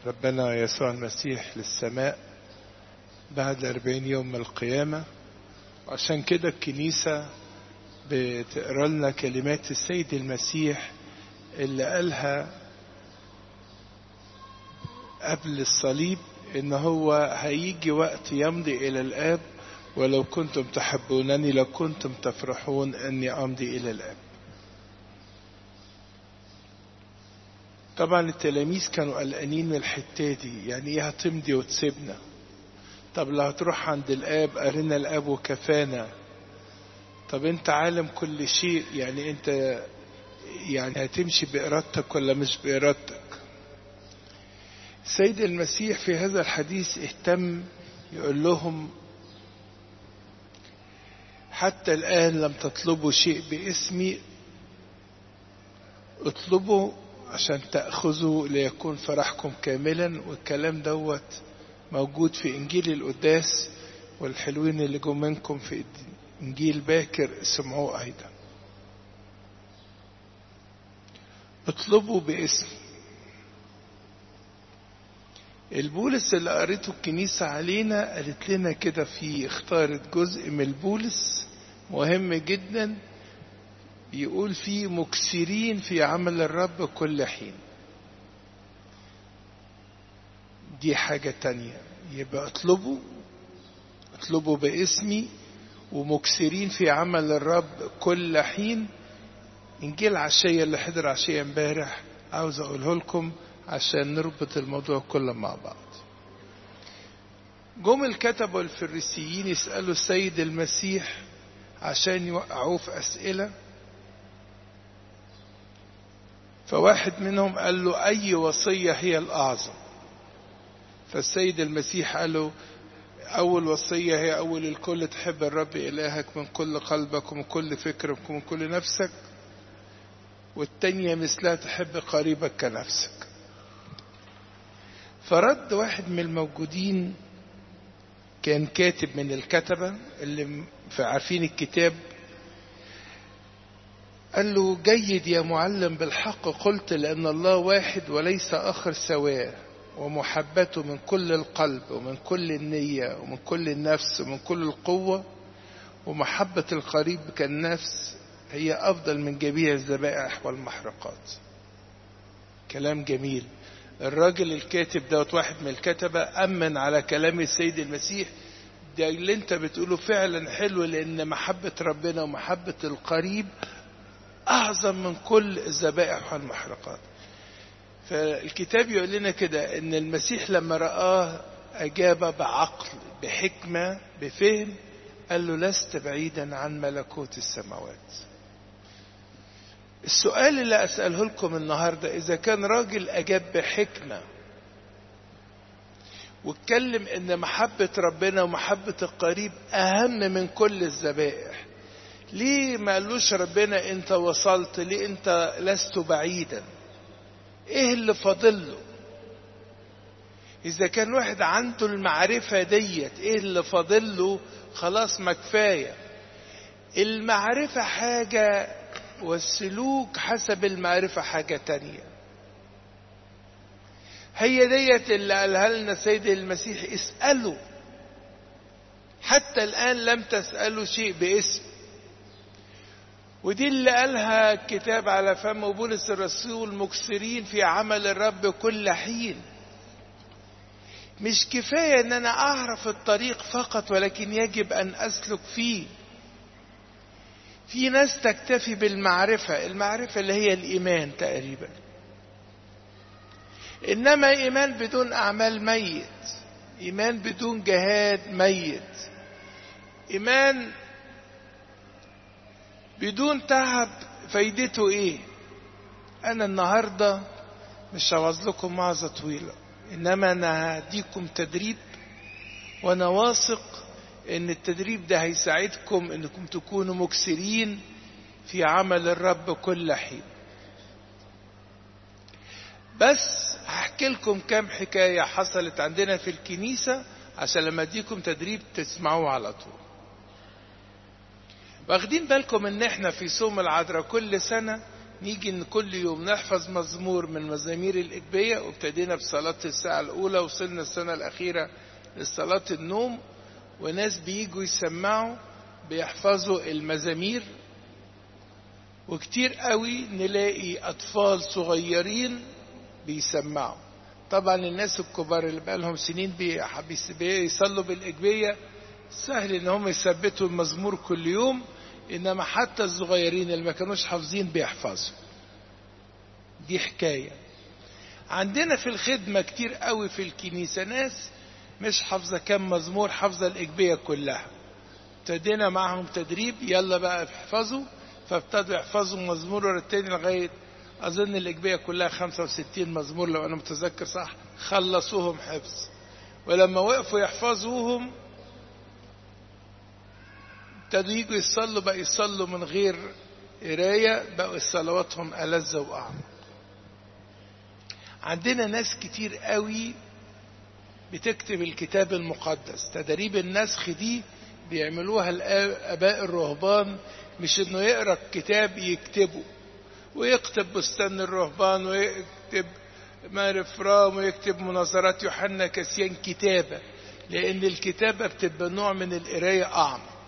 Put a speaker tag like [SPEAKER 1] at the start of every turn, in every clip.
[SPEAKER 1] ربنا يسوع المسيح للسماء بعد أربعين يوم من القيامة عشان كده الكنيسة بتقرا لنا كلمات السيد المسيح اللي قالها قبل الصليب ان هو هيجي وقت يمضي الى الاب ولو كنتم تحبونني لكنتم تفرحون اني امضي الى الاب طبعا التلاميذ كانوا قلقانين من الحته دي يعني ايه هتمضي وتسيبنا طب لو هتروح عند الاب ارنا الاب وكفانا طب انت عالم كل شيء يعني انت يعني هتمشي بارادتك ولا مش بارادتك السيد المسيح في هذا الحديث اهتم يقول لهم حتى الآن لم تطلبوا شيء باسمي اطلبوا عشان تأخذوا ليكون فرحكم كاملا والكلام دوت موجود في إنجيل القداس والحلوين اللي جو منكم في إنجيل باكر سمعوه أيضا اطلبوا باسمي البولس اللي قريته الكنيسة علينا قالت لنا كده في اختارت جزء من البولس مهم جدا يقول فيه مكسرين في عمل الرب كل حين دي حاجة تانية يبقى اطلبوا اطلبوا باسمي ومكسرين في عمل الرب كل حين انجيل عشية اللي حضر عشية امبارح عاوز اقوله لكم عشان نربط الموضوع كله مع بعض جم الكتبة والفريسيين يسألوا السيد المسيح عشان يوقعوه في أسئلة فواحد منهم قال له أي وصية هي الأعظم فالسيد المسيح قال له أول وصية هي أول الكل تحب الرب إلهك من كل قلبك ومن كل فكرك ومن كل نفسك والتانية مثلها تحب قريبك كنفسك فرد واحد من الموجودين كان كاتب من الكتبة اللي عارفين الكتاب قال له جيد يا معلم بالحق قلت لأن الله واحد وليس آخر سواه ومحبته من كل القلب ومن كل النية ومن كل النفس ومن كل القوة ومحبة القريب كالنفس هي أفضل من جميع الذبائح والمحرقات كلام جميل الراجل الكاتب دوت واحد من الكتبة أمن على كلام السيد المسيح ده اللي انت بتقوله فعلا حلو لأن محبة ربنا ومحبة القريب أعظم من كل الذبائح والمحرقات فالكتاب يقول لنا كده ان المسيح لما رآه أجاب بعقل بحكمة بفهم قال له لست بعيدا عن ملكوت السماوات السؤال اللي أسأله لكم النهاردة إذا كان راجل أجاب بحكمة واتكلم إن محبة ربنا ومحبة القريب أهم من كل الذبائح ليه ما قالوش ربنا أنت وصلت ليه أنت لست بعيدا إيه اللي فاضل له إذا كان واحد عنده المعرفة ديت إيه اللي فاضل له خلاص ما كفاية المعرفة حاجة والسلوك حسب المعرفة حاجة تانية هي ديت اللي قالها لنا سيد المسيح اسألوا حتى الآن لم تسألوا شيء باسم ودي اللي قالها الكتاب على فم بولس الرسول مكسرين في عمل الرب كل حين مش كفاية ان انا اعرف الطريق فقط ولكن يجب ان اسلك فيه في ناس تكتفي بالمعرفة المعرفة اللي هي الإيمان تقريبا إنما إيمان بدون أعمال ميت إيمان بدون جهاد ميت إيمان بدون تعب فايدته إيه أنا النهاردة مش هوعظ لكم موعظة طويلة إنما أنا هديكم تدريب وأنا واثق ان التدريب ده هيساعدكم انكم تكونوا مكسرين في عمل الرب كل حين بس هحكي لكم كام حكاية حصلت عندنا في الكنيسة عشان لما اديكم تدريب تسمعوه على طول واخدين بالكم ان احنا في صوم العذراء كل سنة نيجي إن كل يوم نحفظ مزمور من مزامير الإجبية وابتدينا بصلاة الساعة الأولى وصلنا السنة الأخيرة لصلاة النوم وناس بيجوا يسمعوا بيحفظوا المزامير وكتير قوي نلاقي أطفال صغيرين بيسمعوا طبعا الناس الكبار اللي بقالهم سنين بيصلوا بالإجبية سهل ان هم يثبتوا المزمور كل يوم انما حتى الصغيرين اللي ما كانوش حافظين بيحفظوا دي حكاية عندنا في الخدمة كتير قوي في الكنيسة ناس مش حافظة كم مزمور حافظة الإجبية كلها ابتدينا معهم تدريب يلا بقى احفظوا فابتدوا يحفظوا مزمور ورا التاني لغاية أظن الإجبية كلها 65 مزمور لو أنا متذكر صح خلصوهم حفظ ولما وقفوا يحفظوهم ابتدوا يجوا يصلوا بقى يصلوا من غير قراية بقوا صلواتهم ألذ وأعمق عندنا ناس كتير قوي بتكتب الكتاب المقدس تدريب النسخ دي بيعملوها الآباء الرهبان مش انه يقرا الكتاب يكتبه ويكتب بستان الرهبان ويكتب مارفرام ويكتب مناظرات يوحنا كسيان كتابة لأن الكتابة بتبقى نوع من القراية أعمق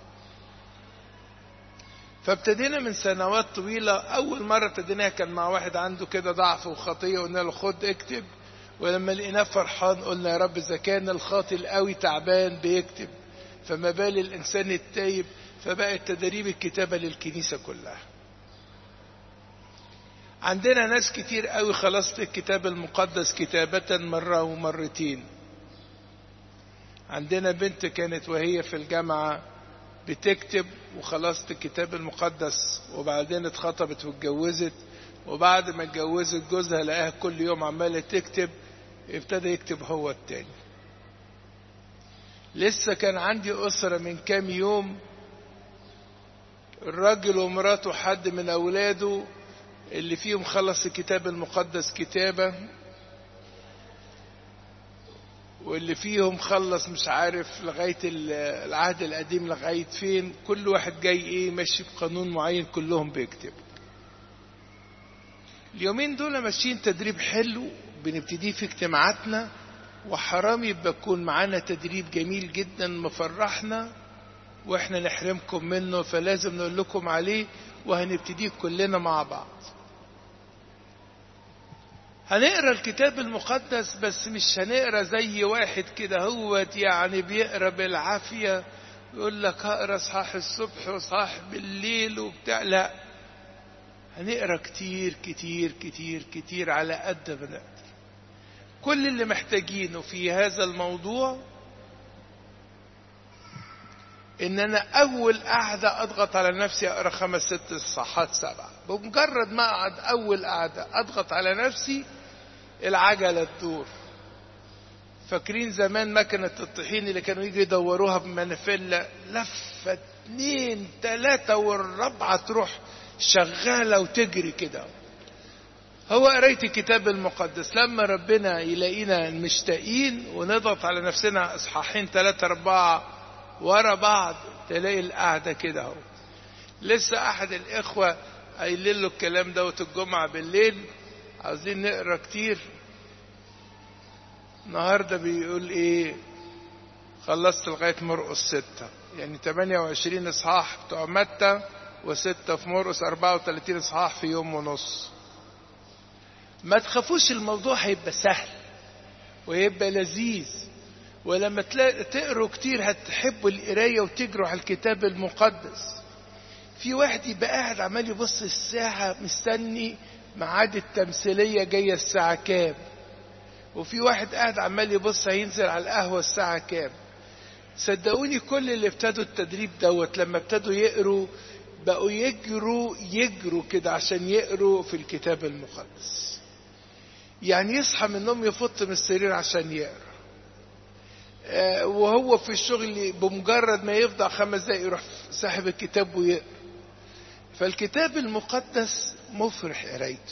[SPEAKER 1] فابتدينا من سنوات طويلة أول مرة ابتديناها كان مع واحد عنده كده ضعف وخطية قلنا له خد اكتب ولما لقيناه فرحان قلنا يا رب إذا كان الخاطي القوي تعبان بيكتب فما بال الإنسان التايب فبقت تدريب الكتابة للكنيسة كلها عندنا ناس كتير قوي خلصت الكتاب المقدس كتابة مرة ومرتين عندنا بنت كانت وهي في الجامعة بتكتب وخلصت الكتاب المقدس وبعدين اتخطبت واتجوزت وبعد ما اتجوزت جوزها لقاها كل يوم عمالة تكتب ابتدى يكتب هو التاني لسه كان عندي أسرة من كام يوم الراجل ومراته حد من أولاده اللي فيهم خلص الكتاب المقدس كتابة واللي فيهم خلص مش عارف لغاية العهد القديم لغاية فين كل واحد جاي ايه ماشي بقانون معين كلهم بيكتب اليومين دول ماشيين تدريب حلو بنبتديه في اجتماعاتنا وحرام يبقى يكون معانا تدريب جميل جدا مفرحنا واحنا نحرمكم منه فلازم نقول لكم عليه وهنبتديه كلنا مع بعض هنقرا الكتاب المقدس بس مش هنقرا زي واحد كده هوت يعني بيقرا بالعافيه يقول لك هقرا صحاح الصبح وصحاح بالليل وبتاع لا هنقرا كتير كتير كتير كتير على قد ما نقدر كل اللي محتاجينه في هذا الموضوع ان انا اول قعدة اضغط على نفسي اقرا خمس ست صحات سبعة بمجرد ما اقعد اول قعدة اضغط على نفسي العجلة تدور فاكرين زمان مكنة الطحين اللي كانوا يجي يدوروها بمنفلة لفة اتنين تلاتة والرابعة تروح شغالة وتجري كده هو قراية الكتاب المقدس لما ربنا يلاقينا مشتاقين ونضغط على نفسنا اصحاحين ثلاثة أربعة ورا بعض تلاقي القعدة كده اهو لسه أحد الإخوة قايلين له الكلام دوت الجمعة بالليل عاوزين نقرا كتير النهاردة بيقول إيه خلصت لغاية مرقس ستة يعني 28 إصحاح بتوع متى وستة في مرقس 34 إصحاح في يوم ونص ما تخافوش الموضوع هيبقى سهل ويبقى لذيذ ولما تقروا كتير هتحبوا القرايه وتجروا على الكتاب المقدس في واحد يبقى قاعد عمال يبص الساعة مستني ميعاد التمثيلية جاية الساعة كام وفي واحد قاعد عمال يبص هينزل على القهوة الساعة كام صدقوني كل اللي ابتدوا التدريب دوت لما ابتدوا يقروا بقوا يجروا يجروا كده عشان يقروا في الكتاب المقدس يعني يصحى من النوم يفط من السرير عشان يقرا آه وهو في الشغل بمجرد ما يفضع خمس دقايق يروح ساحب الكتاب ويقرا فالكتاب المقدس مفرح قرايته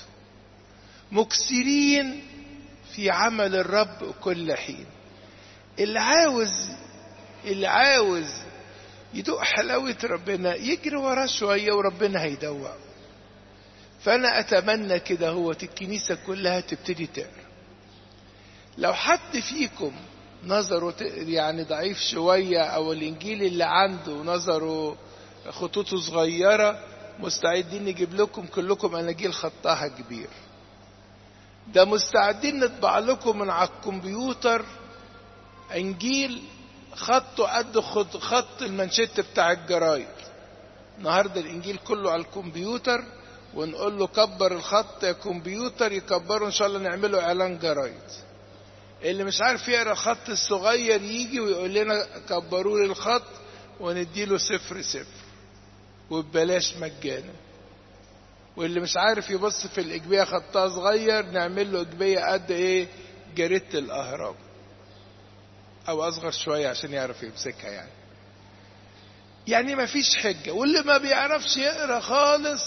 [SPEAKER 1] مكسرين في عمل الرب كل حين اللي عاوز اللي عاوز يدوق حلاوة ربنا يجري وراه شوية وربنا هيدوقه فأنا أتمنى كده هو الكنيسة كلها تبتدي تقرأ لو حد فيكم نظره يعني ضعيف شوية أو الإنجيل اللي عنده نظره خطوطه صغيرة مستعدين نجيب لكم كلكم أناجيل خطها كبير ده مستعدين نطبع لكم من على الكمبيوتر انجيل خطه قد خط, خط المانشيت بتاع الجرايد النهارده الانجيل كله على الكمبيوتر ونقول له كبر الخط يا كمبيوتر يكبره ان شاء الله نعمله اعلان جرايد اللي مش عارف يقرا الخط الصغير يجي ويقول لنا كبروا لي الخط ونديله صفر صفر وببلاش مجانا واللي مش عارف يبص في الإجبية خطها صغير نعمل له إجبية قد إيه جريدة الأهرام أو أصغر شوية عشان يعرف يمسكها يعني يعني ما فيش حجة واللي ما بيعرفش يقرأ خالص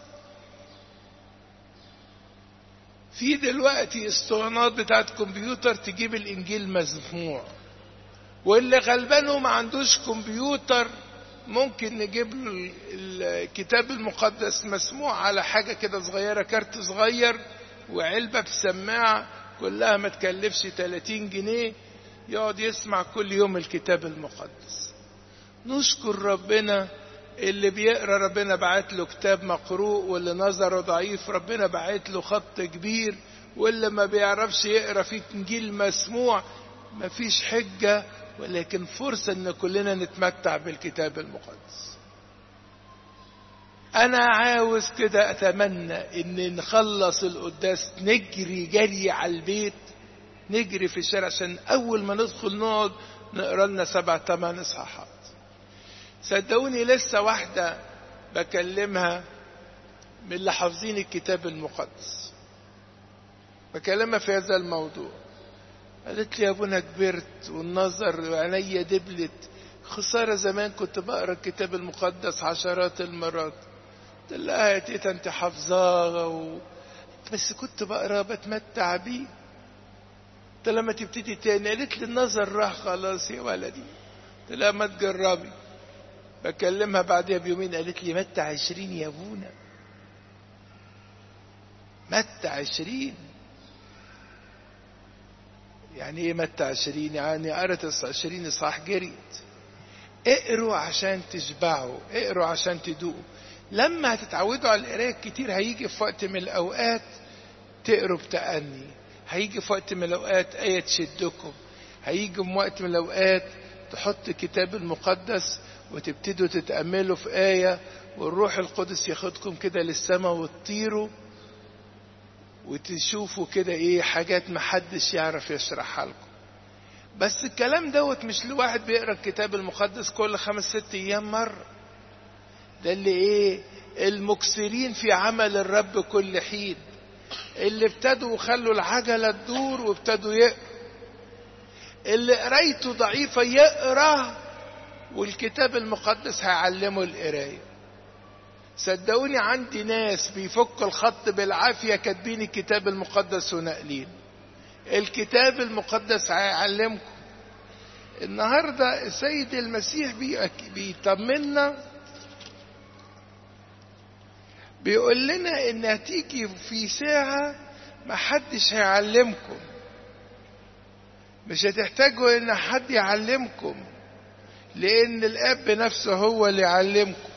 [SPEAKER 1] في دلوقتي اسطوانات بتاعت كمبيوتر تجيب الإنجيل مسموع واللي غلبان وما عندوش كمبيوتر ممكن نجيب له الكتاب المقدس مسموع على حاجة كده صغيرة كارت صغير وعلبة بسماعة كلها ما تكلفش 30 جنيه يقعد يسمع كل يوم الكتاب المقدس نشكر ربنا اللي بيقرا ربنا بعت له كتاب مقروء واللي نظره ضعيف ربنا بعت له خط كبير واللي ما بيعرفش يقرا في انجيل مسموع مفيش حجه ولكن فرصة ان كلنا نتمتع بالكتاب المقدس انا عاوز كده اتمنى ان نخلص القداس نجري جري على البيت نجري في الشارع عشان اول ما ندخل نقعد نقرا لنا سبع ثمان اصحاحات صدقوني لسه واحدة بكلمها من اللي حافظين الكتاب المقدس بكلمها في هذا الموضوع قالت لي يا ابونا كبرت والنظر عينيا دبلت خسارة زمان كنت بقرا الكتاب المقدس عشرات المرات قلت لها يا تيتا انت حافظاها و... بس كنت بقرا بتمتع بيه قلت لما تبتدي تاني قالت لي النظر راح خلاص يا ولدي قلت لها ما تجربي بكلمها بعدها بيومين قالت لي متى عشرين يا ابونا متى عشرين يعني ايه متى عشرين يعني قرت عشرين صح جريت اقروا عشان تشبعوا اقروا عشان تدوقوا لما هتتعودوا على القرايه كتير هيجي في وقت من الاوقات تقروا بتأني هيجي في وقت من الاوقات ايه تشدكم هيجي في وقت من الاوقات تحط كتاب المقدس وتبتدوا تتأملوا في آية والروح القدس ياخدكم كده للسماء وتطيروا وتشوفوا كده ايه حاجات محدش يعرف يشرحها لكم بس الكلام دوت مش لواحد بيقرا الكتاب المقدس كل خمس ست ايام مره ده اللي ايه المكسرين في عمل الرب كل حين اللي ابتدوا وخلوا العجله تدور وابتدوا يقروا اللي قرايته ضعيفه يقرا والكتاب المقدس هيعلمه القرايه صدقوني عندي ناس بيفك الخط بالعافية كاتبين الكتاب المقدس وناقلين الكتاب المقدس هيعلمكم النهاردة السيد المسيح بيطمنا بيقول لنا ان هتيجي في ساعة ما حدش هيعلمكم مش هتحتاجوا ان حد يعلمكم لان الاب نفسه هو اللي يعلمكم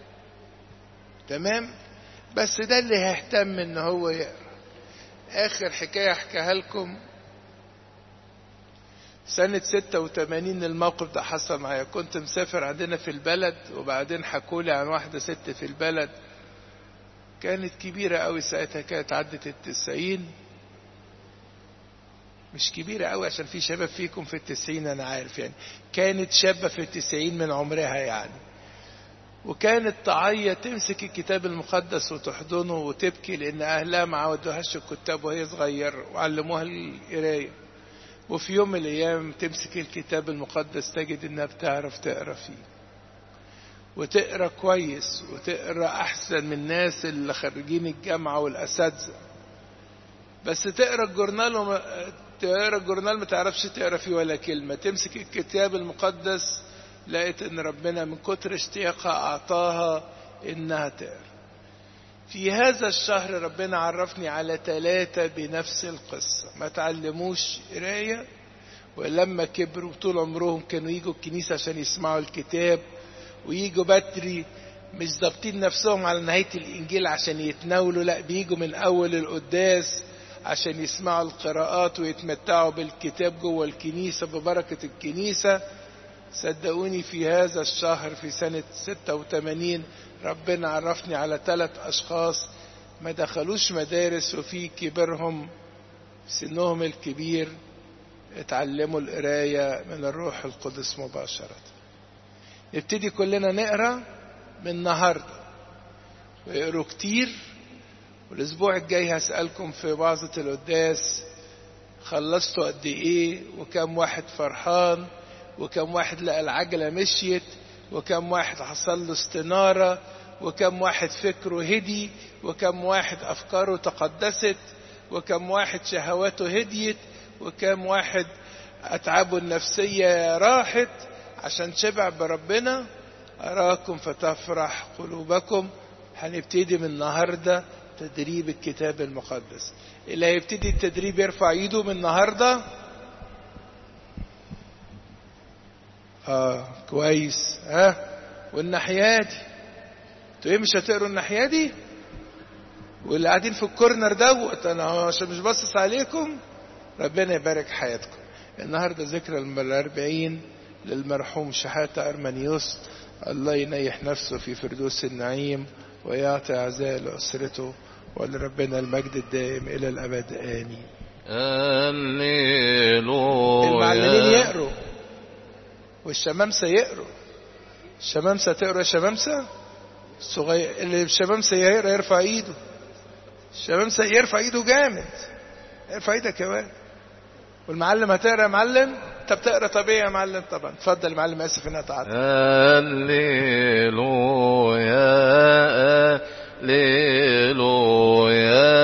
[SPEAKER 1] تمام بس ده اللي هيهتم ان هو يقرا اخر حكايه احكيها لكم سنة 86 الموقف ده حصل معايا كنت مسافر عندنا في البلد وبعدين حكولي عن واحدة ست في البلد كانت كبيرة قوي ساعتها كانت عدت التسعين مش كبيرة قوي عشان في شباب فيكم في التسعين أنا عارف يعني كانت شابة في التسعين من عمرها يعني وكانت تعيط تمسك الكتاب المقدس وتحضنه وتبكي لأن أهلها ما عودوهاش الكتاب وهي صغير وعلموها القراية وفي يوم من الأيام تمسك الكتاب المقدس تجد إنها بتعرف تقرا فيه وتقرا كويس وتقرا أحسن من الناس اللي خريجين الجامعة والأساتذة بس تقرا الجورنال وما تقرا الجورنال ما تعرفش تقرا فيه ولا كلمة تمسك الكتاب المقدس لقيت ان ربنا من كتر اشتياقها اعطاها انها تقرا في هذا الشهر ربنا عرفني على ثلاثة بنفس القصة ما تعلموش قراية ولما كبروا طول عمرهم كانوا يجوا الكنيسة عشان يسمعوا الكتاب ويجوا بدري مش ضابطين نفسهم على نهاية الإنجيل عشان يتناولوا لا بيجوا من أول القداس عشان يسمعوا القراءات ويتمتعوا بالكتاب جوه الكنيسة ببركة الكنيسة صدقوني في هذا الشهر في سنة 86 ربنا عرفني على ثلاث أشخاص ما دخلوش مدارس وفي كبرهم سنهم الكبير اتعلموا القراية من الروح القدس مباشرة نبتدي كلنا نقرأ من النهاردة ويقروا كتير والأسبوع الجاي هسألكم في وعظة القداس خلصتوا قد إيه وكم واحد فرحان وكم واحد لقى العجلة مشيت وكم واحد حصل له استنارة وكم واحد فكره هدي وكم واحد أفكاره تقدست وكم واحد شهواته هديت وكم واحد أتعابه النفسية راحت عشان شبع بربنا أراكم فتفرح قلوبكم هنبتدي من النهاردة تدريب الكتاب المقدس اللي هيبتدي التدريب يرفع ايده من النهارده اه كويس ها آه. والناحيه دي انتوا ايه مش هتقروا الناحيه دي واللي قاعدين في الكورنر دوت انا عشان مش باصص عليكم ربنا يبارك حياتكم النهارده ذكرى الأربعين للمرحوم شحاتة أرمنيوس الله ينيح نفسه في فردوس النعيم ويعطي عزاء لأسرته ولربنا المجد الدائم إلى الأبد آمين
[SPEAKER 2] هللويا
[SPEAKER 1] المعلمين يقروا والشمامسة يقروا الشمامسة تقرا الشمامسة الصغير اللي الشمامسة يقرا يرفع ايده الشمامسة يرفع ايده جامد ارفع ايدك يا واد والمعلم هتقرا يا معلم انت بتقرا طبيعي يا معلم طبعا اتفضل يا معلم اسف انها تعطل
[SPEAKER 2] هللويا هللويا